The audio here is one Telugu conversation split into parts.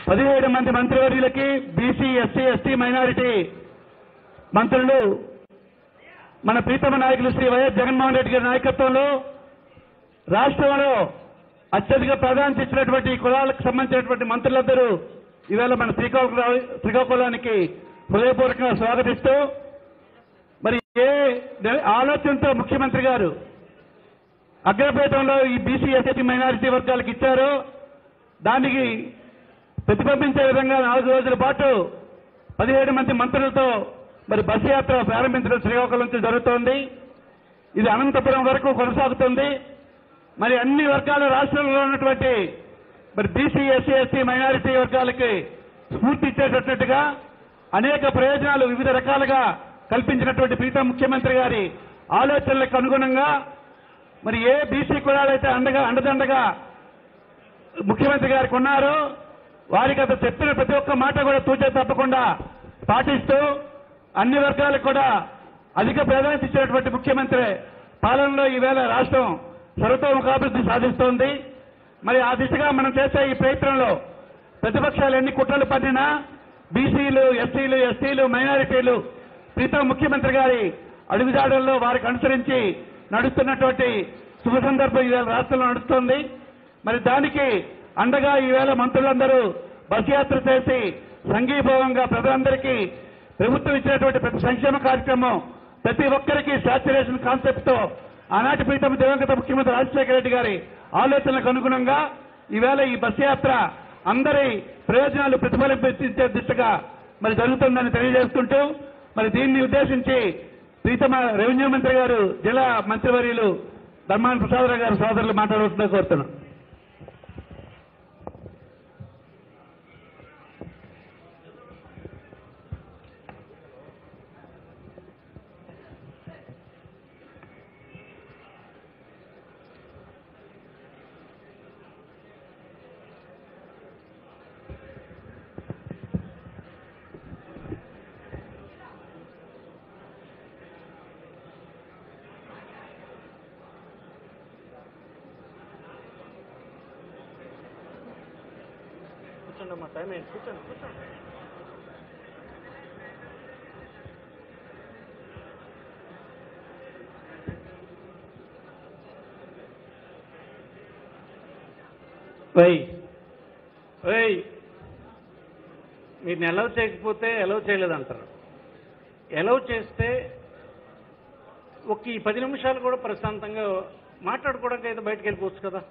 పదిహేడు మంది మంత్రివర్యులకి బీసీ ఎస్సీ ఎస్టీ మైనారిటీ మంత్రులు మన ప్రీతమ నాయకులు శ్రీ వైఎస్ జగన్మోహన్ రెడ్డి గారి నాయకత్వంలో రాష్ట్రంలో అత్యధిక ప్రాధాన్యత ఇచ్చినటువంటి ఈ కులాలకు సంబంధించినటువంటి మంత్రులందరూ ఈవేళ మన శ్రీకాకుళం శ్రీకాకుళానికి హృదయపూర్వకంగా స్వాగతిస్తూ మరి ఏ నే- ఆలోచనతో ముఖ్యమంత్రి గారు అగ్రపీఠంలో ఈ బీసీ ఎస్టీ మైనారిటీ వర్గాలకు ఇచ్చారో దానికి ప్రతిబింబించే విధంగా నాలుగు రోజుల పాటు పదిహేడు మంది మంత్రులతో మరి బస్సు యాత్ర ప్రారంభించడం శ్రీకాకుళం నుంచి జరుగుతోంది ఇది అనంతపురం వరకు కొనసాగుతుంది మరి అన్ని వర్గాల రాష్ట్రంలో ఉన్నటువంటి మరి బీసీ ఎస్సీ ఎస్టీ మైనారిటీ వర్గాలకి స్ఫూర్తి ఇచ్చేటట్టుగా అనేక ప్రయోజనాలు వివిధ రకాలుగా కల్పించినటువంటి ప్రీతం ముఖ్యమంత్రి గారి ఆలోచనలకు అనుగుణంగా మరి ఏ బీసీ కులాలైతే అండగా అండదండగా ముఖ్యమంత్రి గారికి ఉన్నారో వారికి అతను చెప్పిన ప్రతి ఒక్క మాట కూడా తూచే తప్పకుండా పాటిస్తూ అన్ని వర్గాలకు కూడా అధిక ప్రాధాన్యత ఇచ్చినటువంటి ముఖ్యమంత్రి పాలనలో ఈవేళ రాష్ట్రం సర్వతోముఖాభివృద్ధి సాధిస్తోంది మరి ఆ దిశగా మనం చేసే ఈ ప్రయత్నంలో ప్రతిపక్షాలు ఎన్ని కుట్రలు పన్నినా బీసీలు ఎస్సీలు ఎస్టీలు మైనారిటీలు ప్రీతం ముఖ్యమంత్రి గారి అడుగుజాడల్లో వారికి అనుసరించి నడుస్తున్నటువంటి శుభ సందర్భం ఈవేళ రాష్ట్రంలో నడుస్తోంది మరి దానికి అండగా ఈవేళ మంత్రులందరూ బస్ యాత్ర చేసి సంఘీభావంగా ప్రజలందరికీ ప్రభుత్వం ఇచ్చినటువంటి ప్రతి సంక్షేమ కార్యక్రమం ప్రతి ఒక్కరికి సాచురేషన్ కాన్సెప్ట్ తో ఆనాటి ప్రీతం దివంగత ముఖ్యమంత్రి రాజశేఖర రెడ్డి గారి ఆలోచనలకు అనుగుణంగా ఈవేళ ఈ బస్ యాత్ర అందరి ప్రయోజనాలు ప్రతిఫలించే దిశగా మరి జరుగుతుందని తెలియజేస్తుంటూ మరి దీన్ని ఉద్దేశించి ప్రీతమ రెవెన్యూ మంత్రి గారు జిల్లా మంత్రివర్యులు ధర్మాన ప్రసాదరావు గారు సోదరులు మాట్లాడవలసిందిగా కోరుతున్నాను కూర్చోండి అమ్మా టైం అయింది కూర్చోండి కూర్చోండి ఓయ్ ఓయ్ మీరు ఎలవ్ చేయకపోతే ఎలవ్ చేయలేదంటారు ఎలవ్ చేస్తే ఒక ఈ పది నిమిషాలు కూడా ప్రశాంతంగా మాట్లాడుకోవడానికి అయితే బయటకు వెళ్ళిపోవచ్చు కదా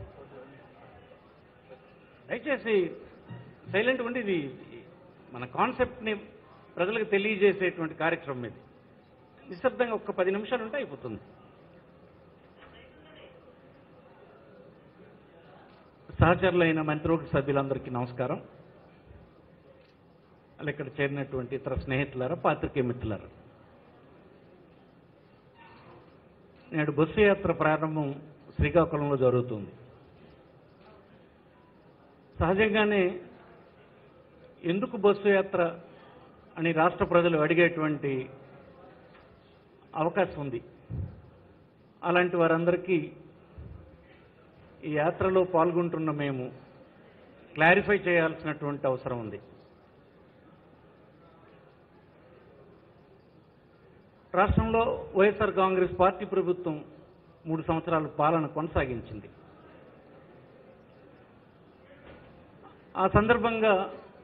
దయచేసి సైలెంట్ ఉండి ఇది మన కాన్సెప్ట్ని ప్రజలకు తెలియజేసేటువంటి కార్యక్రమం ఇది నిశ్శబ్దంగా ఒక్క పది నిమిషాలు ఉంటే అయిపోతుంది సహచరులైన మంత్రివర్గ సభ్యులందరికీ నమస్కారం అలా ఇక్కడ చేరినటువంటి ఇతర స్నేహితులారా పాత్రికేయ మిత్రులారా నేడు బస్సు యాత్ర ప్రారంభం శ్రీకాకుళంలో జరుగుతుంది సహజంగానే ఎందుకు బస్సు యాత్ర అని రాష్ట్ర ప్రజలు అడిగేటువంటి అవకాశం ఉంది అలాంటి వారందరికీ ఈ యాత్రలో పాల్గొంటున్న మేము క్లారిఫై చేయాల్సినటువంటి అవసరం ఉంది రాష్ట్రంలో వైఎస్ఆర్ కాంగ్రెస్ పార్టీ ప్రభుత్వం మూడు సంవత్సరాల పాలన కొనసాగించింది ఆ సందర్భంగా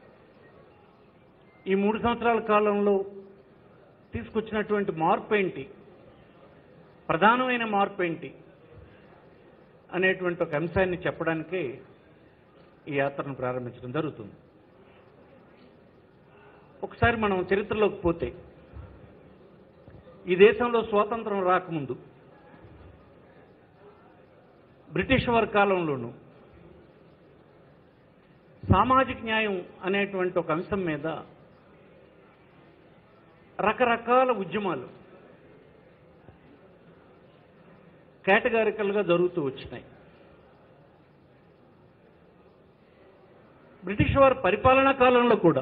ఈ మూడు సంవత్సరాల కాలంలో తీసుకొచ్చినటువంటి మార్పు ఏంటి ప్రధానమైన మార్పు ఏంటి అనేటువంటి ఒక అంశాన్ని చెప్పడానికే ఈ యాత్రను ప్రారంభించడం జరుగుతుంది ఒకసారి మనం చరిత్రలోకి పోతే ఈ దేశంలో స్వాతంత్రం రాకముందు బ్రిటిష్ వారి కాలంలోనూ సామాజిక న్యాయం అనేటువంటి ఒక అంశం మీద రకరకాల ఉద్యమాలు కేటగారికల్గా జరుగుతూ వచ్చినాయి బ్రిటిష్ వారి పరిపాలనా కాలంలో కూడా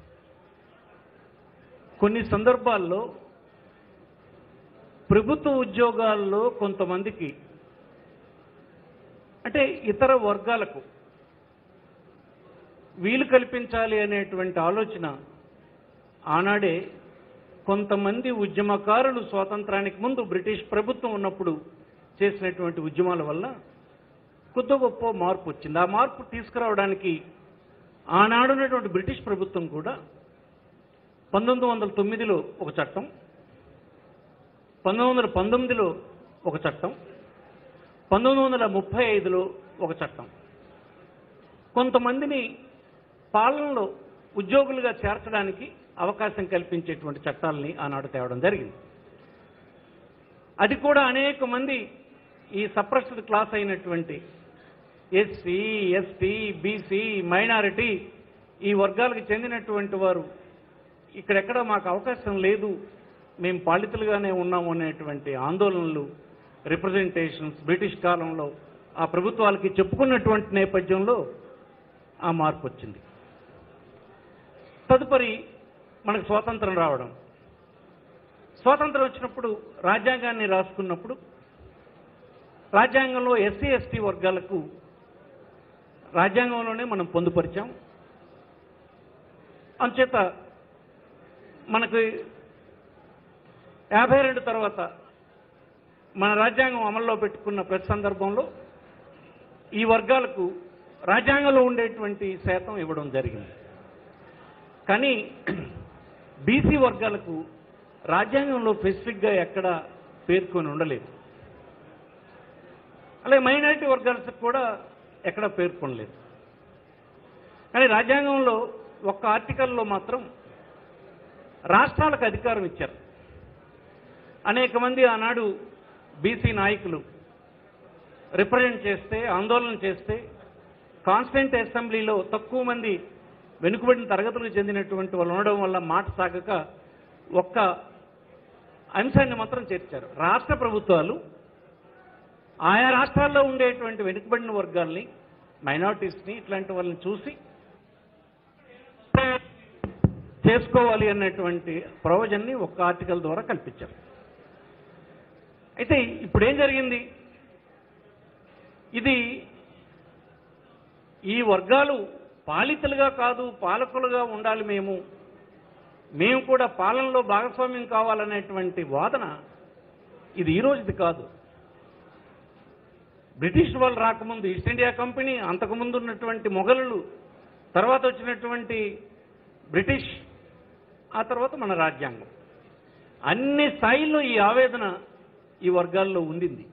కొన్ని సందర్భాల్లో ప్రభుత్వ ఉద్యోగాల్లో కొంతమందికి అంటే ఇతర వర్గాలకు వీలు కల్పించాలి అనేటువంటి ఆలోచన ఆనాడే కొంతమంది ఉద్యమకారులు స్వాతంత్రానికి ముందు బ్రిటిష్ ప్రభుత్వం ఉన్నప్పుడు చేసినటువంటి ఉద్యమాల వల్ల కొద్ది గొప్ప మార్పు వచ్చింది ఆ మార్పు తీసుకురావడానికి ఆనాడున్నటువంటి బ్రిటిష్ ప్రభుత్వం కూడా పంతొమ్మిది వందల తొమ్మిదిలో ఒక చట్టం పంతొమ్మిది వందల పంతొమ్మిదిలో ఒక చట్టం పంతొమ్మిది వందల ముప్పై ఐదులో ఒక చట్టం కొంతమందిని పాలనలో ఉద్యోగులుగా చేర్చడానికి అవకాశం కల్పించేటువంటి చట్టాలని ఆనాడు తేవడం జరిగింది అది కూడా అనేక మంది ఈ సప్రెస్డ్ క్లాస్ అయినటువంటి ఎస్సీ ఎస్టీ బీసీ మైనారిటీ ఈ వర్గాలకు చెందినటువంటి వారు ఇక్కడెక్కడ మాకు అవకాశం లేదు మేము పాలితులుగానే ఉన్నాము అనేటువంటి ఆందోళనలు రిప్రజెంటేషన్స్ బ్రిటిష్ కాలంలో ఆ ప్రభుత్వాలకి చెప్పుకున్నటువంటి నేపథ్యంలో ఆ మార్పు వచ్చింది తదుపరి మనకు స్వాతంత్రం రావడం స్వాతంత్రం వచ్చినప్పుడు రాజ్యాంగాన్ని రాసుకున్నప్పుడు రాజ్యాంగంలో ఎస్సీ ఎస్టీ వర్గాలకు రాజ్యాంగంలోనే మనం పొందుపరిచాం అంచేత మనకు యాభై రెండు తర్వాత మన రాజ్యాంగం అమల్లో పెట్టుకున్న ప్రతి సందర్భంలో ఈ వర్గాలకు రాజ్యాంగంలో ఉండేటువంటి శాతం ఇవ్వడం జరిగింది కానీ బీసీ వర్గాలకు రాజ్యాంగంలో స్పెసిఫిక్గా ఎక్కడ పేర్కొని ఉండలేదు అలాగే మైనారిటీ వర్గాలకు కూడా ఎక్కడ పేర్కొనలేదు కానీ రాజ్యాంగంలో ఒక్క ఆర్టికల్లో మాత్రం రాష్ట్రాలకు అధికారం ఇచ్చారు అనేక మంది ఆనాడు బీసీ నాయకులు రిప్రజెంట్ చేస్తే ఆందోళన చేస్తే కాన్స్టిట్యూంట్ అసెంబ్లీలో తక్కువ మంది వెనుకబడిన తరగతులకు చెందినటువంటి వాళ్ళు ఉండడం వల్ల మాట సాగక ఒక్క అంశాన్ని మాత్రం చేర్చారు రాష్ట్ర ప్రభుత్వాలు ఆయా రాష్ట్రాల్లో ఉండేటువంటి వెనుకబడిన వర్గాల్ని మైనారిటీస్ని ఇట్లాంటి వాళ్ళని చూసి చేసుకోవాలి అన్నటువంటి ప్రొవిజన్ని ఒక్క ఆర్టికల్ ద్వారా కల్పించారు అయితే ఇప్పుడు ఏం జరిగింది ఇది ఈ వర్గాలు పాలితులుగా కాదు పాలకులుగా ఉండాలి మేము మేము కూడా పాలనలో భాగస్వామ్యం కావాలనేటువంటి వాదన ఇది ఈ రోజుది కాదు బ్రిటిష్ వాళ్ళు రాకముందు ఈస్ట్ ఇండియా కంపెనీ అంతకుముందు ఉన్నటువంటి మొఘలులు తర్వాత వచ్చినటువంటి బ్రిటిష్ ఆ తర్వాత మన రాజ్యాంగం అన్ని స్థాయిల్లో ఈ ఆవేదన ఈ వర్గాల్లో ఉండింది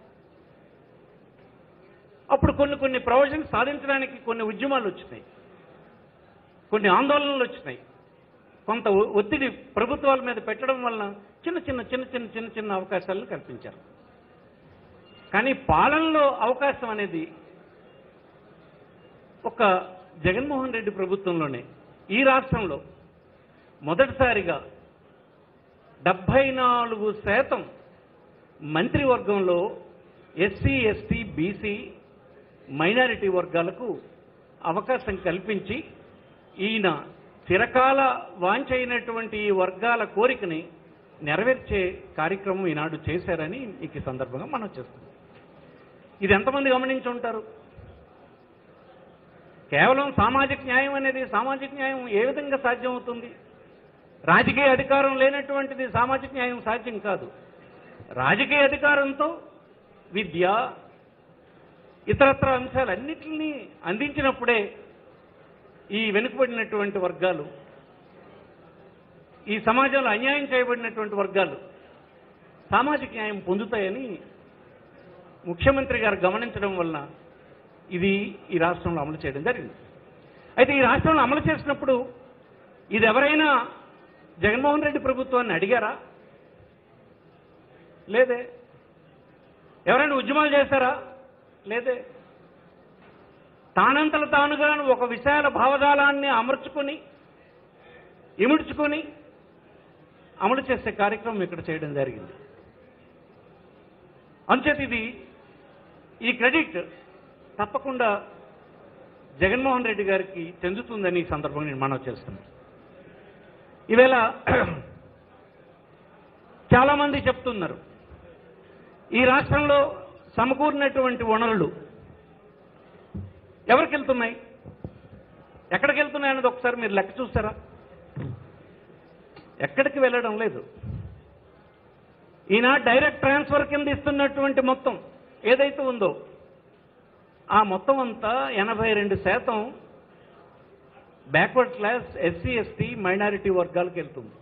అప్పుడు కొన్ని కొన్ని ప్రొవిజన్స్ సాధించడానికి కొన్ని ఉద్యమాలు వచ్చినాయి కొన్ని ఆందోళనలు వచ్చినాయి కొంత ఒ- ఒత్తిడి ప్రభుత్వాల మీద పెట్టడం వలన చిన్న చిన్న చిన్న చిన్న చిన్న చిన్న అవకాశాలను కల్పించారు కానీ పాలనలో అవకాశం అనేది ఒక జగన్మోహన్ రెడ్డి ప్రభుత్వంలోనే ఈ రాష్ట్రంలో మొదటిసారిగా డెబ్భై నాలుగు శాతం మంత్రివర్గంలో ఎస్సీ ఎస్టీ బీసీ మైనారిటీ వర్గాలకు అవకాశం కల్పించి ఈయన చిరకాల వాంచైనటువంటి ఈ వర్గాల కోరికని నెరవేర్చే కార్యక్రమం ఈనాడు చేశారని మీకు ఈ సందర్భంగా మనం చేస్తున్నాం ఇది ఎంతమంది గమనించి ఉంటారు కేవలం సామాజిక న్యాయం అనేది సామాజిక న్యాయం ఏ విధంగా సాధ్యమవుతుంది రాజకీయ అధికారం లేనటువంటిది సామాజిక న్యాయం సాధ్యం కాదు రాజకీయ అధికారంతో విద్య ఇతరత్ర అంశాలన్నింటినీ అందించినప్పుడే ఈ వెనుకబడినటువంటి వర్గాలు ఈ సమాజంలో అన్యాయం చేయబడినటువంటి వర్గాలు సామాజిక న్యాయం పొందుతాయని ముఖ్యమంత్రి గారు గమనించడం వలన ఇది ఈ రాష్ట్రంలో అమలు చేయడం జరిగింది అయితే ఈ రాష్ట్రంలో అమలు చేసినప్పుడు ఇది ఎవరైనా జగన్మోహన్ రెడ్డి ప్రభుత్వాన్ని అడిగారా లేదే ఎవరైనా ఉద్యమాలు చేశారా లేదే తానంతల తానుగా ఒక విశాల భావజాలాన్ని అమర్చుకొని ఇముడ్చుకొని అమలు చేసే కార్యక్రమం ఇక్కడ చేయడం జరిగింది అంచేత ఇది ఈ క్రెడిట్ తప్పకుండా జగన్మోహన్ రెడ్డి గారికి చెందుతుందని ఈ సందర్భంగా నేను మనవి చేస్తున్నాను ఈవేళ చాలామంది చెప్తున్నారు ఈ రాష్ట్రంలో సమకూరినటువంటి వనరులు ఎవరికి వెళ్తున్నాయి ఎక్కడికి వెళ్తున్నాయన్నది ఒకసారి మీరు లెక్క చూస్తారా ఎక్కడికి వెళ్ళడం లేదు ఈయన డైరెక్ట్ ట్రాన్స్ఫర్ కింద ఇస్తున్నటువంటి మొత్తం ఏదైతే ఉందో ఆ మొత్తం అంతా ఎనభై రెండు శాతం backward class SC ST minority వర్గాలకు వెళ్తుంది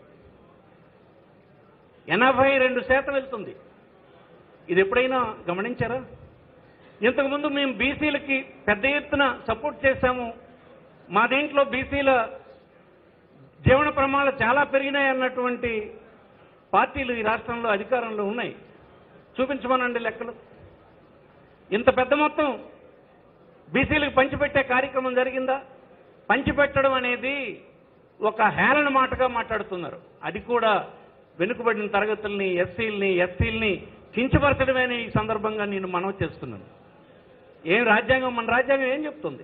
ఎనభై రెండు శాతం వెళ్తుంది ఇది ఎప్పుడైనా గమనించారా ఇంతకుముందు మేము బీసీలకి పెద్ద ఎత్తున సపోర్ట్ చేశాము మా దీంట్లో బీసీల జీవన ప్రమాణాలు చాలా పెరిగినాయి అన్నటువంటి పార్టీలు ఈ రాష్ట్రంలో అధికారంలో ఉన్నాయి చూపించమనండి లెక్కలు ఇంత పెద్ద మొత్తం బీసీలకు పంచిపెట్టే కార్యక్రమం జరిగిందా పంచిపెట్టడం అనేది ఒక హేళన మాటగా మాట్లాడుతున్నారు అది కూడా వెనుకబడిన తరగతుల్ని ఎస్సీల్ని ఎస్టీల్ని కించపరచడమే అని ఈ సందర్భంగా నేను మనవి చేస్తున్నాను ఏం రాజ్యాంగం మన రాజ్యాంగం ఏం చెప్తుంది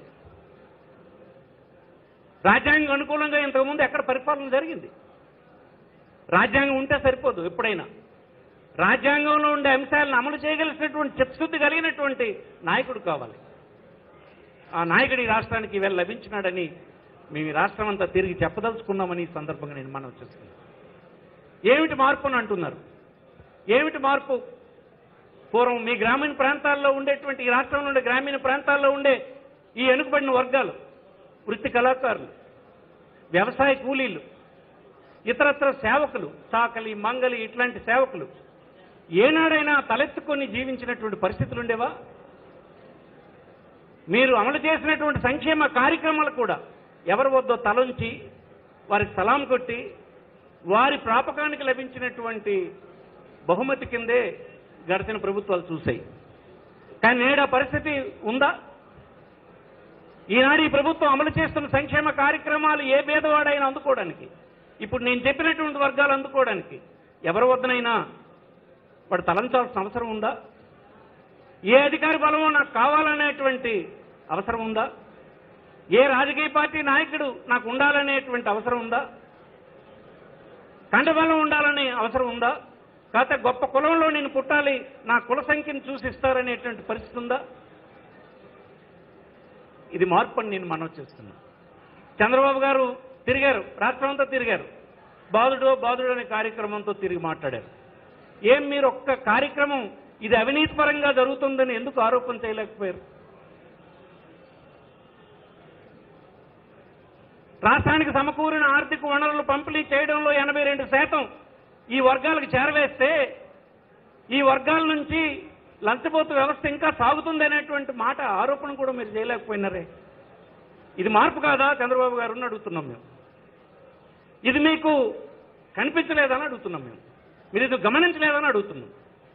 రాజ్యాంగం అనుకూలంగా ఇంతకుముందు ఎక్కడ పరిపాలన జరిగింది రాజ్యాంగం ఉంటే సరిపోదు ఎప్పుడైనా రాజ్యాంగంలో ఉండే అంశాలను అమలు చేయగలిసినటువంటి చిత్తశుద్ధి కలిగినటువంటి నాయకుడు కావాలి ఆ నాయకుడు ఈ రాష్ట్రానికి ఈవేళ లభించినాడని మేము ఈ రాష్ట్రం అంతా తిరిగి చెప్పదలుచుకున్నామని ఈ సందర్భంగా నేను మనం చేస్తున్నాను ఏమిటి మార్పు అని అంటున్నారు ఏమిటి మార్పు పూర్వం మీ గ్రామీణ ప్రాంతాల్లో ఉండేటువంటి ఈ రాష్ట్రంలో ఉండే గ్రామీణ ప్రాంతాల్లో ఉండే ఈ వెనుకబడిన వర్గాలు వృత్తి కళాకారులు వ్యవసాయ కూలీలు ఇతరత్ర సేవకులు చాకలి మంగలి ఇట్లాంటి సేవకులు ఏనాడైనా తలెత్తుకొని జీవించినటువంటి పరిస్థితులు ఉండేవా మీరు అమలు చేసినటువంటి సంక్షేమ కార్యక్రమాలు కూడా ఎవరి వద్దో తలంచి వారికి సలాం కొట్టి వారి ప్రాపకానికి లభించినటువంటి బహుమతి కిందే గడిచిన ప్రభుత్వాలు చూశాయి కానీ నేడు ఆ పరిస్థితి ఉందా ఈనాడు ఈ ప్రభుత్వం అమలు చేస్తున్న సంక్షేమ కార్యక్రమాలు ఏ పేదవాడైనా అందుకోవడానికి ఇప్పుడు నేను చెప్పినటువంటి వర్గాలు అందుకోవడానికి ఎవరి వద్దనైనా వాడు తలంచాల్సిన అవసరం ఉందా ఏ అధికారి బలమో నాకు కావాలనేటువంటి అవసరం ఉందా ఏ రాజకీయ పార్టీ నాయకుడు నాకు ఉండాలనేటువంటి అవసరం ఉందా కండబలం ఉండాలనే అవసరం ఉందా కాకపోతే గొప్ప కులంలో నేను పుట్టాలి నా కుల సంఖ్యను చూసిస్తారనేటువంటి పరిస్థితి ఉందా ఇది మార్పు అని నేను మనవి చేస్తున్నా చంద్రబాబు గారు తిరిగారు రాష్ట్రం అంతా తిరిగారు బాధుడో బాధుడు అనే కార్యక్రమంతో తిరిగి మాట్లాడారు ఏం మీరు ఒక్క కార్యక్రమం ఇది అవినీతి పరంగా జరుగుతుందని ఎందుకు ఆరోపణ చేయలేకపోయారు రాష్ట్రానికి సమకూరిన ఆర్థిక వనరులు పంపిణీ చేయడంలో ఎనభై రెండు శాతం ఈ వర్గాలకు చేరవేస్తే ఈ వర్గాల నుంచి లంచబోతు వ్యవస్థ ఇంకా సాగుతుంది అనేటువంటి మాట ఆరోపణ కూడా మీరు చేయలేకపోయినారే ఇది మార్పు కాదా చంద్రబాబు గారు అని అడుగుతున్నాం మేము ఇది మీకు కనిపించలేదని అడుగుతున్నాం మేము మీరు ఇది గమనించలేదని అడుగుతున్నాం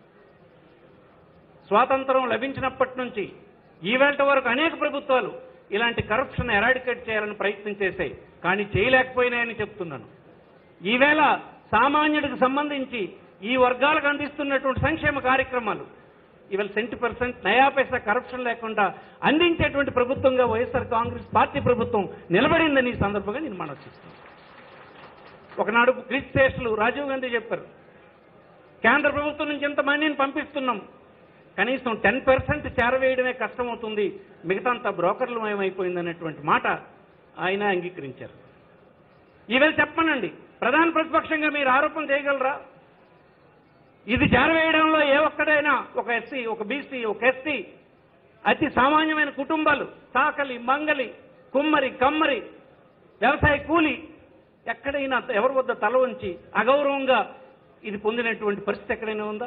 స్వాతంత్రం లభించినప్పటి నుంచి ఈవేళ వరకు అనేక ప్రభుత్వాలు ఇలాంటి కరప్షన్ ఎరాడికేట్ చేయాలని ప్రయత్నం చేశాయి కానీ చేయలేకపోయినాయని చెప్తున్నాను ఈవేళ సామాన్యుడికి సంబంధించి ఈ వర్గాలకు అందిస్తున్నటువంటి సంక్షేమ కార్యక్రమాలు ఇవాళ సెంటీ పర్సెంట్ నయా పైసా కరప్షన్ లేకుండా అందించేటువంటి ప్రభుత్వంగా వైఎస్ఆర్ కాంగ్రెస్ పార్టీ ప్రభుత్వం నిలబడిందని ఈ సందర్భంగా నేను మనం చేస్తున్నాను ఒకనాడు గ్రిడ్ స్టేషన్లు రాజీవ్ గాంధీ చెప్పారు కేంద్ర ప్రభుత్వం నుంచి ఎంతమందిని పంపిస్తున్నాం కనీసం టెన్ పర్సెంట్ చేరవేయడమే కష్టమవుతుంది మిగతా అంతా బ్రోకర్లు మయమైపోయిందనేటువంటి మాట ఆయన అంగీకరించారు ఈవేళ చెప్పనండి ప్రధాన ప్రతిపక్షంగా మీరు ఆరోపణ చేయగలరా ఇది చేరవేయడంలో ఏ ఒక్కడైనా ఒక ఎస్సీ ఒక బీసీ ఒక ఎస్టీ అతి సామాన్యమైన కుటుంబాలు సాకలి మంగలి కుమ్మరి కమ్మరి వ్యవసాయ కూలి ఎక్కడైనా ఎవరి వద్ద తల ఉంచి అగౌరవంగా ఇది పొందినటువంటి పరిస్థితి ఎక్కడైనా ఉందా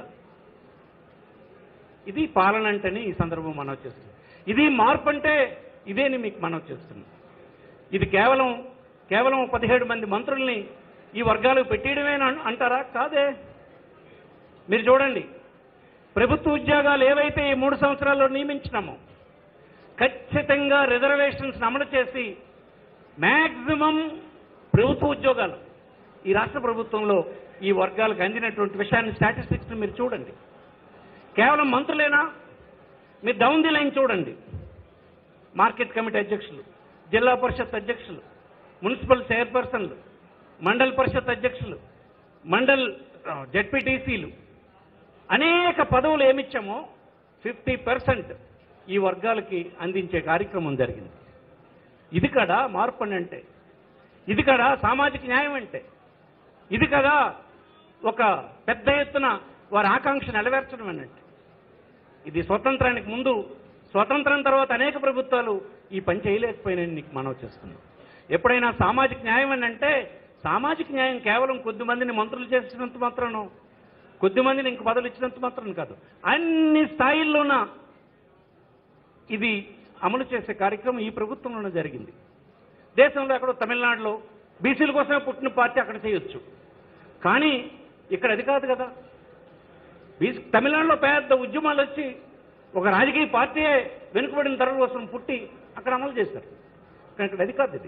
ఇది పాలన అంటేనే ఈ సందర్భం మనవి చేస్తుంది ఇది మార్పు అంటే ఇదేని మీకు మనవి చేస్తుంది ఇది కేవలం కేవలం పదిహేడు మంది మంత్రుల్ని ఈ వర్గాలకు పెట్టేయడమే అంటారా కాదే మీరు చూడండి ప్రభుత్వ ఉద్యోగాలు ఏవైతే ఈ మూడు సంవత్సరాల్లో నియమించినామో ఖచ్చితంగా రిజర్వేషన్స్ అమలు చేసి మ్యాక్సిమం ప్రభుత్వ ఉద్యోగాలు ఈ రాష్ట్ర ప్రభుత్వంలో ఈ వర్గాలకు అందినటువంటి విషయాన్ని స్టాటిస్టిక్స్ మీరు చూడండి కేవలం మంత్రులేనా మీరు డౌన్ ది లైన్ చూడండి మార్కెట్ కమిటీ అధ్యక్షులు జిల్లా పరిషత్ అధ్యక్షులు మున్సిపల్ చైర్పర్సన్లు మండల్ పరిషత్ అధ్యక్షులు మండల్ జడ్పీటీసీలు అనేక పదవులు ఏమిచ్చామో ఫిఫ్టీ పర్సెంట్ ఈ వర్గాలకి అందించే కార్యక్రమం జరిగింది ఇది కదా మార్పు అని అంటే ఇది కదా సామాజిక న్యాయం అంటే ఇది కదా ఒక పెద్ద ఎత్తున వారి ఆకాంక్ష నెరవేర్చడం అన్నట్టు ఇది స్వతంత్రానికి ముందు స్వతంత్రం తర్వాత అనేక ప్రభుత్వాలు ఈ పని చేయలేకపోయినాయని నీకు మనవి చేస్తున్నాం ఎప్పుడైనా సామాజిక న్యాయం అని అంటే సామాజిక న్యాయం కేవలం కొద్ది మందిని మంత్రులు చేసినంత మాత్రాను కొద్ది మందిని ఇంక పదవులు ఇచ్చినంత మాత్రం కాదు అన్ని స్థాయిల్లోన ఇది అమలు చేసే కార్యక్రమం ఈ ప్రభుత్వంలోనే జరిగింది దేశంలో ఎక్కడో తమిళనాడులో బీసీల కోసమే పుట్టిన పార్టీ అక్కడ చేయొచ్చు కానీ ఇక్కడ అది కాదు కదా బీసీ తమిళనాడులో పెద్ద ఉద్యమాలు వచ్చి ఒక రాజకీయ పార్టీయే వెనుకబడిన తరం కోసం పుట్టి అక్కడ అమలు చేశారు కానీ ఇక్కడ అది కాదు ఇది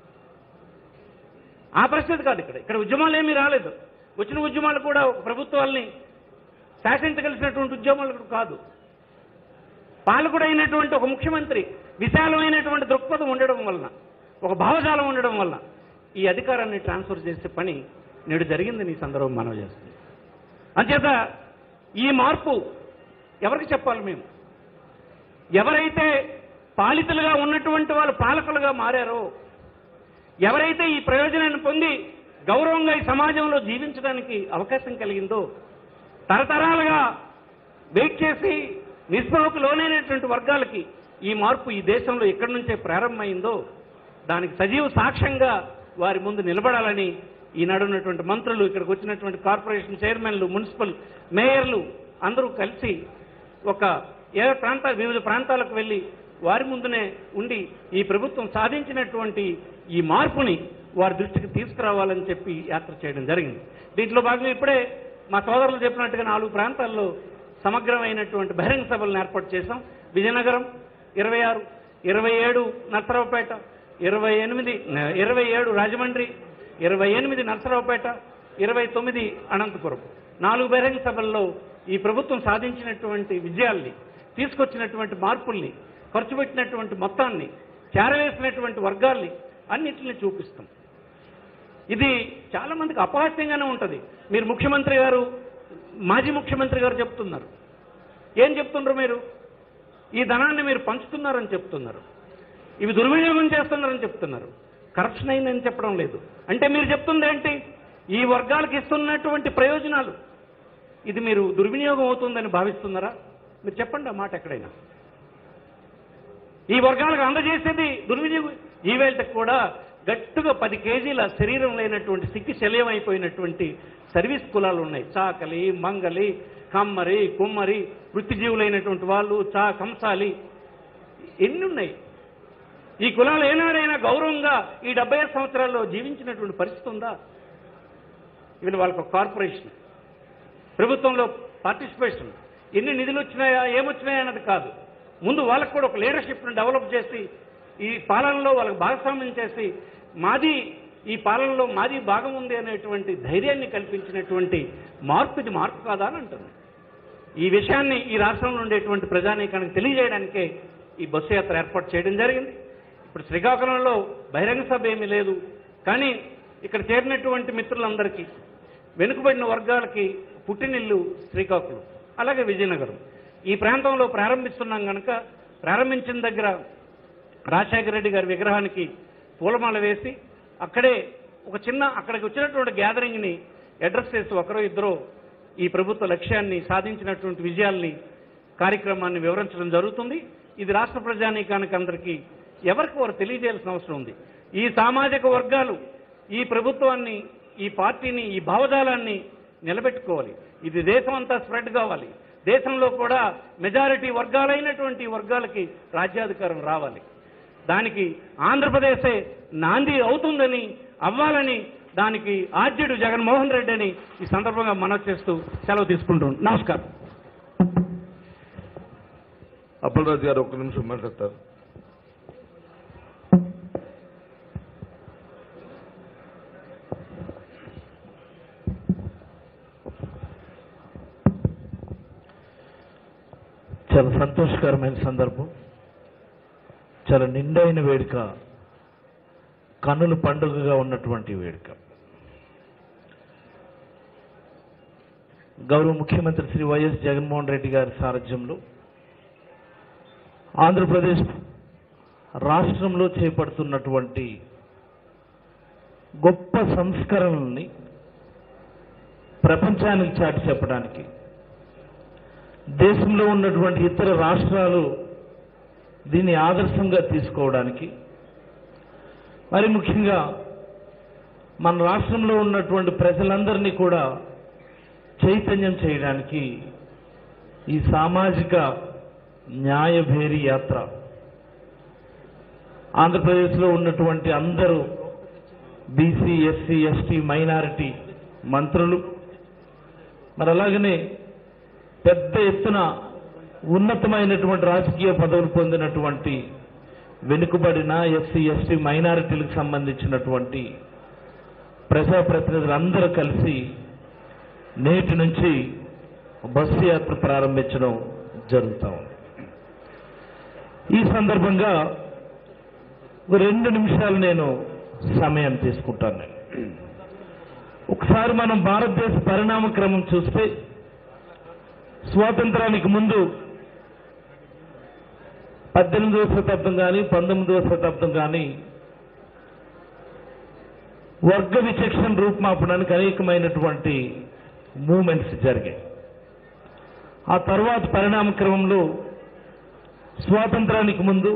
ఆ పరిస్థితి కాదు ఇక్కడ ఇక్కడ ఉద్యమాలు ఏమీ రాలేదు వచ్చిన ఉద్యమాలు కూడా ఒక ప్రభుత్వాల్ని శాసించగలిసినటువంటి ఉద్యమాలు కూడా కాదు పాలకుడైనటువంటి ఒక ముఖ్యమంత్రి విశాలమైనటువంటి దృక్పథం ఉండడం వలన ఒక భావజాలం ఉండడం వల్ల ఈ అధికారాన్ని ట్రాన్స్ఫర్ చేసే పని నేడు జరిగిందని ఈ సందర్భం మనం చేస్తుంది అంచేత ఈ మార్పు ఎవరికి చెప్పాలి మేము ఎవరైతే పాలితులుగా ఉన్నటువంటి వాళ్ళు పాలకులుగా మారారో ఎవరైతే ఈ ప్రయోజనాన్ని పొంది గౌరవంగా ఈ సమాజంలో జీవించడానికి అవకాశం కలిగిందో తరతరాలుగా వెయిట్ చేసి నిస్పృహకు లోనైనటువంటి వర్గాలకి ఈ మార్పు ఈ దేశంలో ఎక్కడి నుంచే ప్రారంభమైందో దానికి సజీవ సాక్ష్యంగా వారి ముందు నిలబడాలని ఈనాడు ఉన్నటువంటి మంత్రులు ఇక్కడికి వచ్చినటువంటి కార్పొరేషన్ చైర్మన్లు మున్సిపల్ మేయర్లు అందరూ కలిసి ఒక ఏ ప్రాంత వివిధ ప్రాంతాలకు వెళ్ళి వారి ముందునే ఉండి ఈ ప్రభుత్వం సాధించినటువంటి ఈ మార్పుని వారి దృష్టికి తీసుకురావాలని చెప్పి యాత్ర చేయడం జరిగింది దీంట్లో భాగంగా ఇప్పుడే మా సోదరులు చెప్పినట్టుగా నాలుగు ప్రాంతాల్లో సమగ్రమైనటువంటి బహిరంగ సభలను ఏర్పాటు చేశాం విజయనగరం ఇరవై ఆరు ఇరవై ఏడు నర్సరావుపేట ఇరవై ఎనిమిది ఇరవై ఏడు రాజమండ్రి ఇరవై ఎనిమిది నర్సరావుపేట ఇరవై తొమ్మిది అనంతపురం నాలుగు బహిరంగ సభల్లో ఈ ప్రభుత్వం సాధించినటువంటి విజయాల్ని తీసుకొచ్చినటువంటి మార్పుల్ని ఖర్చు పెట్టినటువంటి మొత్తాన్ని చేరవేసినటువంటి వర్గాల్ని అన్నిటిని చూపిస్తాం ఇది చాలా మందికి అపహాస్యంగానే ఉంటుంది మీరు ముఖ్యమంత్రి గారు మాజీ ముఖ్యమంత్రి గారు చెప్తున్నారు ఏం చెప్తున్నారు మీరు ఈ ధనాన్ని మీరు పంచుతున్నారని చెప్తున్నారు ఇవి దుర్వినియోగం చేస్తున్నారని చెప్తున్నారు కరప్షన్ అయిందని చెప్పడం లేదు అంటే మీరు చెప్తుంది ఏంటి ఈ వర్గాలకు ఇస్తున్నటువంటి ప్రయోజనాలు ఇది మీరు దుర్వినియోగం అవుతుందని భావిస్తున్నారా మీరు చెప్పండి ఆ మాట ఎక్కడైనా ఈ వర్గాలకు అందజేసేది దుర్వినియోగం ఈవేళకి కూడా గట్టుగా పది కేజీల శరీరం లేనటువంటి సిక్కి శల్యమైపోయినటువంటి సర్వీస్ కులాలు ఉన్నాయి చాకలి మంగలి కమ్మరి కుమ్మరి వృత్తిజీవులైనటువంటి వాళ్ళు చా కంసాలి ఎన్ని ఉన్నాయి ఈ కులాలు ఏనాడైనా గౌరవంగా ఈ డెబ్బై ఐదు సంవత్సరాల్లో జీవించినటువంటి పరిస్థితి ఉందా వీళ్ళు వాళ్ళకు ఒక కార్పొరేషన్ ప్రభుత్వంలో పార్టిసిపేషన్ ఎన్ని నిధులు వచ్చినాయా ఏమొచ్చినాయా అన్నది కాదు ముందు వాళ్ళకు కూడా ఒక లీడర్షిప్ను డెవలప్ చేసి ఈ పాలనలో వాళ్ళకి భాగస్వామ్యం చేసి మాది ఈ పాలనలో మాది భాగం ఉంది అనేటువంటి ధైర్యాన్ని కల్పించినటువంటి మార్పు ఇది మార్పు కాదా అని అంటుంది ఈ విషయాన్ని ఈ రాష్ట్రంలో ఉండేటువంటి ప్రజానీకానికి తెలియజేయడానికే ఈ బస్సు యాత్ర ఏర్పాటు చేయడం జరిగింది ఇప్పుడు శ్రీకాకుళంలో బహిరంగ సభ ఏమీ లేదు కానీ ఇక్కడ చేరినటువంటి మిత్రులందరికీ వెనుకబడిన వర్గాలకి పుట్టినిల్లు శ్రీకాకుళం అలాగే విజయనగరం ఈ ప్రాంతంలో ప్రారంభిస్తున్నాం కనుక ప్రారంభించిన దగ్గర రాజశేఖర రెడ్డి గారి విగ్రహానికి పూలమాల వేసి అక్కడే ఒక చిన్న అక్కడికి వచ్చినటువంటి గ్యాదరింగ్ని అడ్రస్ చేసి ఒకరో ఇద్దరో ఈ ప్రభుత్వ లక్ష్యాన్ని సాధించినటువంటి విజయాల్ని కార్యక్రమాన్ని వివరించడం జరుగుతుంది ఇది రాష్ట్ర ప్రజానీకానికి అందరికీ ఎవరికి వారు తెలియజేయాల్సిన అవసరం ఉంది ఈ సామాజిక వర్గాలు ఈ ప్రభుత్వాన్ని ఈ పార్టీని ఈ భావజాలాన్ని నిలబెట్టుకోవాలి ఇది దేశం అంతా స్ప్రెడ్ కావాలి దేశంలో కూడా మెజారిటీ వర్గాలైనటువంటి వర్గాలకి రాజ్యాధికారం రావాలి దానికి ఆంధ్రప్రదేశే నాంది అవుతుందని అవ్వాలని దానికి ఆద్యుడు జగన్మోహన్ రెడ్డి అని ఈ సందర్భంగా మనవి చేస్తూ సెలవు తీసుకుంటున్నాను నమస్కారం అప్పలరాజు గారు ఒక్క నిమిషం మాట్లాడతారు చాలా సంతోషకరమైన సందర్భం చాలా నిండైన వేడుక కన్నుల పండుగగా ఉన్నటువంటి వేడుక గౌరవ ముఖ్యమంత్రి శ్రీ వైఎస్ జగన్మోహన్ రెడ్డి గారి సారథ్యంలో ఆంధ్రప్రదేశ్ రాష్ట్రంలో చేపడుతున్నటువంటి గొప్ప సంస్కరణల్ని ప్రపంచానికి చాటి చెప్పడానికి దేశంలో ఉన్నటువంటి ఇతర రాష్ట్రాలు దీన్ని ఆదర్శంగా తీసుకోవడానికి మరి ముఖ్యంగా మన రాష్ట్రంలో ఉన్నటువంటి ప్రజలందరినీ కూడా చైతన్యం చేయడానికి ఈ సామాజిక న్యాయభేరి యాత్ర ఆంధ్రప్రదేశ్లో ఉన్నటువంటి అందరూ బీసీ ఎస్సీ ఎస్టీ మైనారిటీ మంత్రులు మరి అలాగనే పెద్ద ఎత్తున ఉన్నతమైనటువంటి రాజకీయ పదవులు పొందినటువంటి వెనుకబడిన ఎస్సీ ఎస్టీ మైనారిటీలకు సంబంధించినటువంటి ప్రజాప్రతినిధులందరూ కలిసి నేటి నుంచి బస్సు యాత్ర ప్రారంభించడం జరుగుతూ ఉంది ఈ సందర్భంగా ఒక రెండు నిమిషాలు నేను సమయం తీసుకుంటాను నేను ఒకసారి మనం భారతదేశ పరిణామ క్రమం చూస్తే స్వాతంత్రానికి ముందు పద్దెనిమిదవ శతాబ్దం కానీ పంతొమ్మిదవ శతాబ్దం కానీ వర్గ విచక్షణ రూపుమాపడానికి అనేకమైనటువంటి మూమెంట్స్ జరిగాయి ఆ తర్వాత పరిణామ క్రమంలో స్వాతంత్రానికి ముందు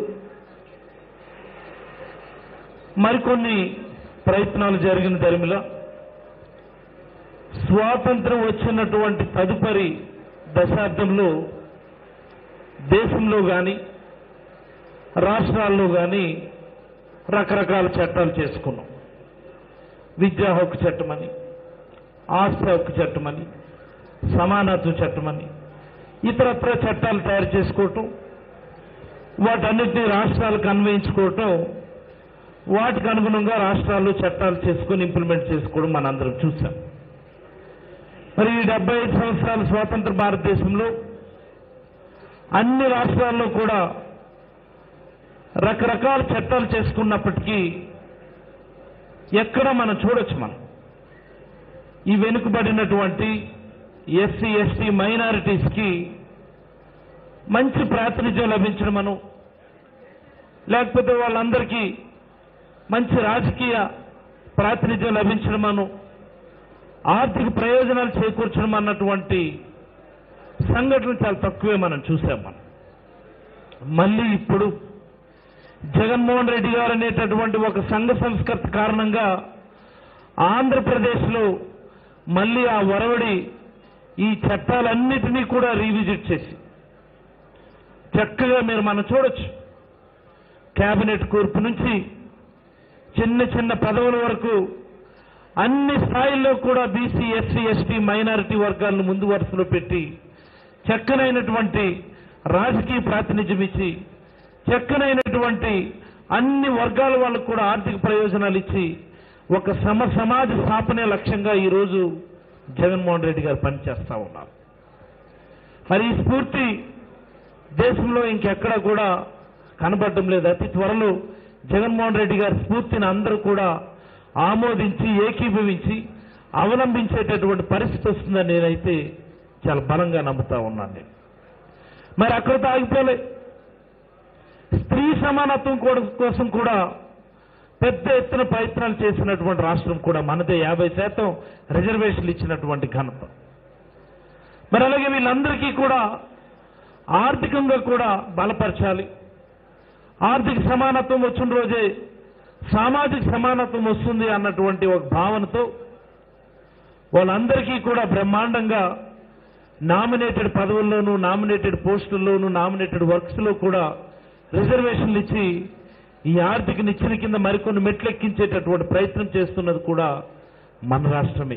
మరికొన్ని ప్రయత్నాలు జరిగిన ధర్మిలో స్వాతంత్రం వచ్చినటువంటి తదుపరి దశాబ్దంలో దేశంలో కానీ రాష్ట్రాల్లో కానీ రకరకాల చట్టాలు చేసుకున్నాం విద్యా హక్కు చట్టమని ఆస్తి హక్కు చట్టమని సమానత్వ చట్టమని ఇతరత్ర చట్టాలు తయారు చేసుకోవటం వాటన్నిటిని రాష్ట్రాలకు అన్వయించుకోవటం వాటికి అనుగుణంగా రాష్ట్రాలు చట్టాలు చేసుకొని ఇంప్లిమెంట్ చేసుకోవడం మనందరం చూసాం మరి ఈ డెబ్బై ఐదు సంవత్సరాల స్వాతంత్ర భారతదేశంలో అన్ని రాష్ట్రాల్లో కూడా రకరకాల చట్టాలు చేసుకున్నప్పటికీ ఎక్కడ మనం చూడొచ్చు మనం ఈ వెనుకబడినటువంటి ఎస్సీ ఎస్టీ మైనారిటీస్కి మంచి ప్రాతినిధ్యం లభించడం మనం లేకపోతే వాళ్ళందరికీ మంచి రాజకీయ ప్రాతినిధ్యం లభించడం మనం ఆర్థిక ప్రయోజనాలు చేకూర్చడం అన్నటువంటి సంఘటనలు చాలా తక్కువే మనం చూసాం మనం మళ్ళీ ఇప్పుడు జగన్మోహన్ రెడ్డి గారు అనేటటువంటి ఒక సంఘ సంస్కృతి కారణంగా ఆంధ్రప్రదేశ్లో మళ్ళీ ఆ వరవడి ఈ చట్టాలన్నిటినీ కూడా రీవిజిట్ చేసి చక్కగా మీరు మనం చూడొచ్చు కేబినెట్ కూర్పు నుంచి చిన్న చిన్న పదవుల వరకు అన్ని స్థాయిల్లో కూడా బీసీ ఎస్సీ ఎస్టీ మైనారిటీ వర్గాలను ముందు వరుసలో పెట్టి చక్కనైనటువంటి రాజకీయ ప్రాతినిధ్యం ఇచ్చి చక్కనైనటువంటి అన్ని వర్గాల వాళ్ళకు కూడా ఆర్థిక ప్రయోజనాలు ఇచ్చి ఒక సమ సమాజ స్థాపనే లక్ష్యంగా ఈరోజు జగన్మోహన్ రెడ్డి గారు పనిచేస్తా ఉన్నారు మరి ఈ స్ఫూర్తి దేశంలో ఇంకెక్కడ కూడా కనబడడం లేదు అతి త్వరలో జగన్మోహన్ రెడ్డి గారి స్ఫూర్తిని అందరూ కూడా ఆమోదించి ఏకీభవించి అవలంబించేటటువంటి పరిస్థితి వస్తుందని నేనైతే చాలా బలంగా నమ్ముతా ఉన్నాను నేను మరి అక్కడితో ఆగిపోలే స్త్రీ సమానత్వం కూడా- కోసం కూడా పెద్ద ఎత్తున ప్రయత్నాలు చేసినటువంటి రాష్ట్రం కూడా మనదే యాభై శాతం రిజర్వేషన్లు ఇచ్చినటువంటి ఘనత మరి అలాగే వీళ్ళందరికీ కూడా ఆర్థికంగా కూడా బలపరచాలి ఆర్థిక సమానత్వం వచ్చిన రోజే సామాజిక సమానత్వం వస్తుంది అన్నటువంటి ఒక భావనతో వాళ్ళందరికీ కూడా బ్రహ్మాండంగా నామినేటెడ్ పదవుల్లోనూ నామినేటెడ్ పోస్టుల్లోనూ నామినేటెడ్ వర్క్స్లో కూడా రిజర్వేషన్లు ఇచ్చి ఈ ఆర్థిక నిచ్చెన కింద మరికొన్ని మెట్లెక్కించేటటువంటి ప్రయత్నం చేస్తున్నది కూడా మన రాష్ట్రమే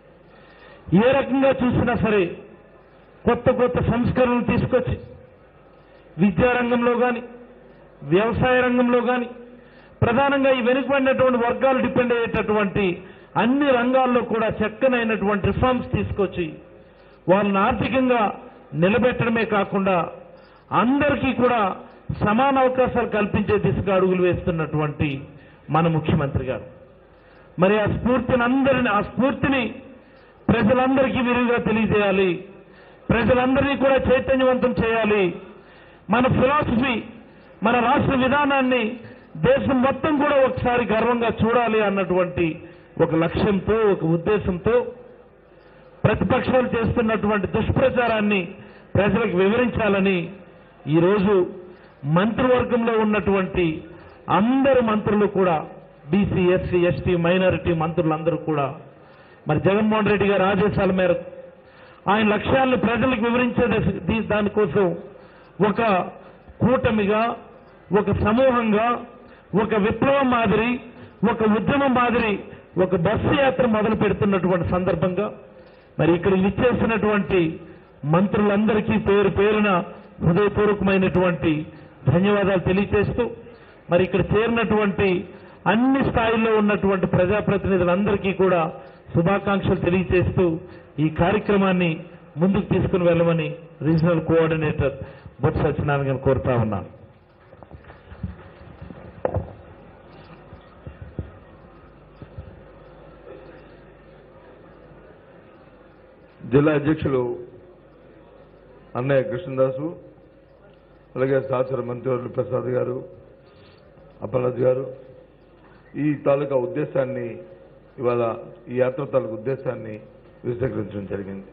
ఏ రకంగా చూసినా సరే కొత్త కొత్త సంస్కరణలు తీసుకొచ్చి విద్యారంగంలో కానీ వ్యవసాయ రంగంలో కానీ ప్రధానంగా ఈ వెనుకబడినటువంటి వర్గాలు డిపెండ్ అయ్యేటటువంటి అన్ని రంగాల్లో కూడా చక్కనైనటువంటి రిఫార్మ్స్ తీసుకొచ్చి వాళ్ళని ఆర్థికంగా నిలబెట్టడమే కాకుండా అందరికీ కూడా సమాన అవకాశాలు కల్పించే దిశగా అడుగులు వేస్తున్నటువంటి మన ముఖ్యమంత్రి గారు మరి ఆ స్ఫూర్తిని అందరిని ఆ స్ఫూర్తిని ప్రజలందరికీ విరివిగా తెలియజేయాలి ప్రజలందరినీ కూడా చైతన్యవంతం చేయాలి మన ఫిలాసఫీ మన రాష్ట్ర విధానాన్ని దేశం మొత్తం కూడా ఒకసారి గర్వంగా చూడాలి అన్నటువంటి ఒక లక్ష్యంతో ఒక ఉద్దేశంతో ప్రతిపక్షాలు చేస్తున్నటువంటి దుష్ప్రచారాన్ని ప్రజలకు వివరించాలని ఈరోజు మంత్రివర్గంలో ఉన్నటువంటి అందరు మంత్రులు కూడా బీసీ ఎస్సీ ఎస్టీ మైనారిటీ మంత్రులందరూ కూడా మరి జగన్మోహన్ రెడ్డి గారి ఆదేశాల మేరకు ఆయన లక్ష్యాలను ప్రజలకు వివరించే దశ- దీ- దానికోసం ఒక కూటమిగా ఒక సమూహంగా ఒక విప్లవం మాదిరి ఒక ఉద్యమం మాదిరి ఒక బస్సు యాత్ర మొదలు పెడుతున్నటువంటి సందర్భంగా మరి ఇక్కడ విచ్చేసినటువంటి మంత్రులందరికీ పేరు పేరున హృదయపూర్వకమైనటువంటి ధన్యవాదాలు తెలియజేస్తూ మరి ఇక్కడ చేరినటువంటి అన్ని స్థాయిల్లో ఉన్నటువంటి ప్రజాప్రతినిధులందరికీ కూడా శుభాకాంక్షలు తెలియజేస్తూ ఈ కార్యక్రమాన్ని ముందుకు తీసుకుని వెళ్ళమని రీజనల్ కోఆర్డినేటర్ బొత్స సత్యనారాయణ గారిని కోరుతా ఉన్నాను జిల్లా అధ్యక్షులు అన్నయ్య కృష్ణదాసు అలాగే సహచర మంత్రివర్యులు ప్రసాద్ గారు అప్పలరాజు గారు ఈ తాలూకా ఉద్దేశాన్ని ఇవాళ ఈ యాత్ర తాలూకా ఉద్దేశాన్ని విశదీకరించడం జరిగింది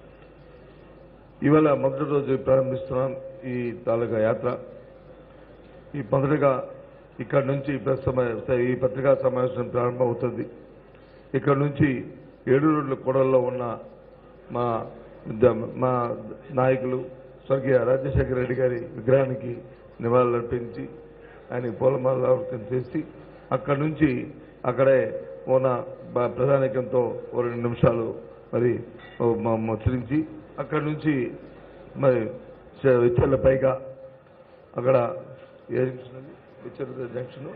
ఇవాళ మొదటి రోజు ప్రారంభిస్తున్నాం ఈ తాలూకా యాత్ర ఈ మొదటగా ఇక్కడ నుంచి ప్రెస్ సమా- ఈ పత్రికా సమావేశం ప్రారంభమవుతుంది ఇక్కడ నుంచి ఏడు రోడ్ల కూడల్లో ఉన్న మా ద- మా నాయకులు స్వర్గీయ రాజశేఖర రెడ్డి గారి విగ్రహానికి నివాళులర్పించి ఆయన పూలమాలర్పణ చేసి అక్కడి నుంచి అక్కడే ఉన్న బ- ప్రధానికంతో ఓ రెండు నిమిషాలు మరి ఓ మ- ముచ్చరించి అక్కడి నుంచి మరి చ- విచ్చర్ల పైగా అక్కడ ఏ జంక్షన్ అది విచ్చర్ల జంక్షన్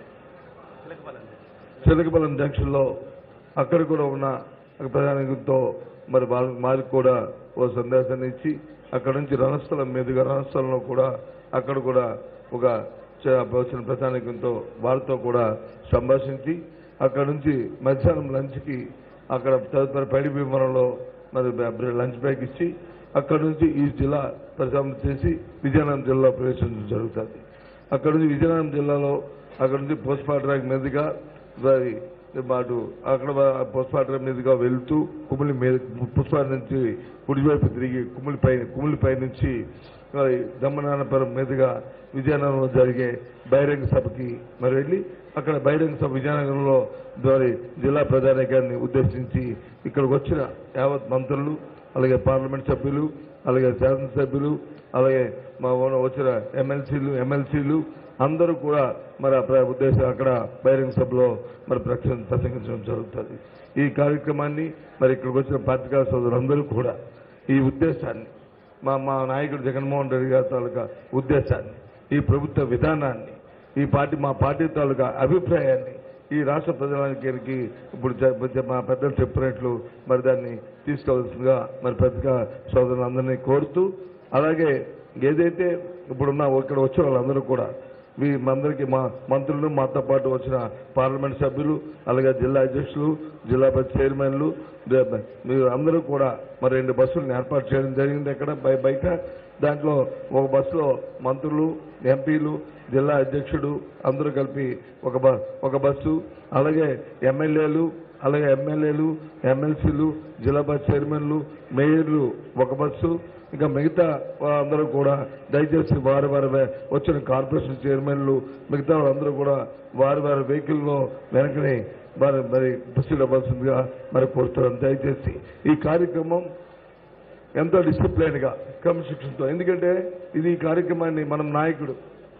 చిలకబలం జంక్షన్ లో అక్కడ కూడా ఉన్న ఒక ప్రధానితో మరి వాళ్ళ- వారికి కూడా ఓ సందేశాన్ని ఇచ్చి అక్కడ నుంచి రణస్థలం మీదుగా రణస్థలంలో కూడా అక్కడ కూడా ఒక చ- వచ్చిన ప్రధానికంతో వారితో కూడా సంభాషించి అక్కడ నుంచి మధ్యాహ్నం లంచ్కి అక్కడ తదుపరి పైడి విమానంలో మరి బ- లంచ్ బ్రేక్ ఇచ్చి అక్కడ నుంచి ఈ జిల్లా పరిశ్రమ చేసి విజయనగరం జిల్లా ప్రవేశించడం జరుగుతుంది అక్కడ నుంచి విజయనగరం జిల్లాలో అక్కడ నుంచి పోస్ట్ ర్యాంక్ మీదుగా మరి అటు అక్కడ పుష్పాట మీదుగా వెళ్తూ కుమిలి మీద పుష్పాట నుంచి కుడివైపు తిరిగి కుమిలి పై కుమిలి పై నుంచి మరి దమ్మనాన్నపురం మీదుగా విజయనగరంలో జరిగే బహిరంగ సభకి మరి వెళ్ళి అక్కడ బహిరంగ సభ విజయనగరంలో మరి జిల్లా ప్రధానికాన్ని ఉద్దేశించి ఇక్కడికి వచ్చిన యావత్ మంత్రులు అలాగే పార్లమెంట్ సభ్యులు అలాగే శాసనసభ్యులు అలాగే మా ఊన వచ్చిన ఎమ్మెల్సీలు ఎమ్మెల్సీలు అందరూ కూడా మరి ఆ ప్ర- ఉద్దేశం అక్కడ బహిరంగ సభలో మరి ప్రసంగ- ప్రసంగించడం జరుగుతుంది ఈ కార్యక్రమాన్ని మరి ఇక్కడికి వచ్చిన పత్రికా సోదరులందరూ కూడా ఈ ఉద్దేశాన్ని మా మా నాయకుడు జగన్మోహన్ రెడ్డి గారి తాలూకా ఉద్దేశాన్ని ఈ ప్రభుత్వ విధానాన్ని ఈ పార్టీ మా పార్టీ తాలూకా అభిప్రాయాన్ని ఈ రాష్ట్ర ప్రజలకి ఇప్పుడు చె- మా పెద్దలు చెప్పినట్లు మరి దాన్ని తీసుకోవాల్సిందిగా మరి పత్రికా సోదరులందరినీ కోరుతూ అలాగే ఏదైతే ఇప్పుడున్న ఇక్కడ వచ్చే వాళ్ళందరూ కూడా మీ అందరికీ మా మంత్రులు మాతో పాటు వచ్చిన పార్లమెంట్ సభ్యులు అలాగే జిల్లా అధ్యక్షులు జిల్లా పరిషత్ చైర్మన్లు దే- మీరు అందరూ కూడా మరి రెండు బస్సులను ఏర్పాటు చేయడం జరిగింది అక్కడ బయ- బయట దాంట్లో ఒక బస్సులో మంత్రులు ఎంపీలు జిల్లా అధ్యక్షుడు అందరూ కలిపి ఒక బ ఒక బస్సు అలాగే ఎమ్మెల్యేలు అలాగే ఎమ్మెల్యేలు ఎమ్మెల్సీలు జిల్లా పరిషత్ చైర్మన్లు మేయర్లు ఒక బస్సు ఇంకా మిగతా అందరూ కూడా దయచేసి వారి వారి వే- వచ్చిన కార్పొరేషన్ చైర్మన్లు మిగతా వాళ్ళందరూ కూడా వారి వారి వెహికల్లో వెనకని మరి మరి ప్రొసీడ్ అవ్వాల్సిందిగా మరి కోరుతున్నాం దయచేసి ఈ కార్యక్రమం ఎంతో డిసిప్లైన్ గా క్రమశిక్షణతో ఎందుకంటే ఇది ఈ కార్యక్రమాన్ని మనం నాయకుడు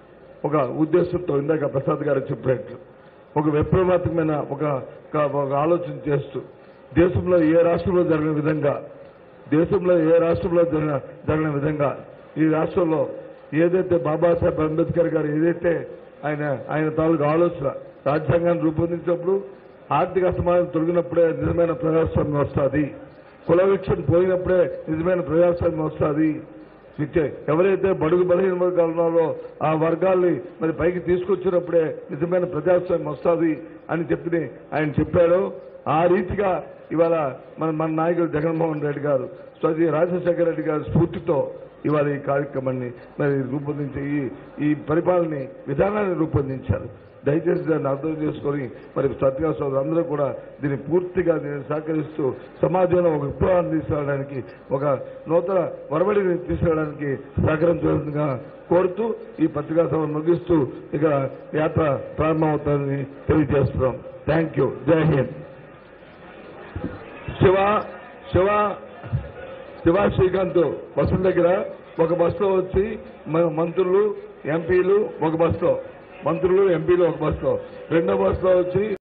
ఒక ఉద్దేశంతో ఇందాక ప్రసాద్ గారు చెప్పినట్లు ఒక విప్లవాత్మకమైన ఒక ఒక- ఒక ఆలోచన చేస్తూ దేశంలో ఏ రాష్ట్రంలో జరిగిన విధంగా దేశంలో ఏ రాష్ట్రంలో జరిగిన జరిగిన విధంగా ఈ రాష్ట్రంలో ఏదైతే బాబాసాహెబ్ అంబేద్కర్ గారు ఏదైతే ఆయన ఆయన తాలూకు ఆలోచన రాజ్యాంగాన్ని రూపొందించినప్పుడు ఆర్థిక అసమానం తొలగినప్పుడే నిజమైన ప్రజాస్వామ్యం వస్తుంది కుల వీక్షణ పోయినప్పుడే నిజమైన ప్రజాస్వామ్యం వస్తుంది నిత్య ఎవరైతే బడుగు బలహీన వర్గాలు ఉన్నారో ఆ వర్గాల్ని మరి పైకి తీసుకొచ్చినప్పుడే నిజమైన ప్రజాస్వామ్యం వస్తుంది అని చెప్పి ఆయన చెప్పాడు ఆ రీతిగా ఇవాళ మన మన నాయకుడు జగన్మోహన్ రెడ్డి గారు స్వాతి రాజశేఖర రెడ్డి గారి స్ఫూర్తితో ఇవాళ ఈ కార్యక్రమాన్ని మరి రూపొందించి ఈ ఈ పరిపాలన విధానాన్ని రూపొందించారు దయచేసి దాన్ని అర్థం చేసుకొని మరి సత్యగా సోదరు అందరూ కూడా దీన్ని పూర్తిగా దీన్ని సహకరిస్తూ సమాజంలో ఒక విప్లవాన్ని తీసుకురావడానికి ఒక నూతన వరవడిని తీసుకురావడానికి సహకరించవలసిందిగా కోరుతూ ఈ పత్రికా సభను ముగిస్తూ ఇక యాత్ర ప్రారంభమవుతుందని తెలియజేస్తున్నాం థ్యాంక్ యూ జై హింద్ శివ శివ శివ శ్రీకాంత్ బస్సుల దగ్గర ఒక బస్సులో వచ్చి మన మంత్రులు ఎంపీలు ఒక బస్సులో మంత్రులు ఎంపీలు ఒక బస్సులో రెండో బస్సులో వచ్చి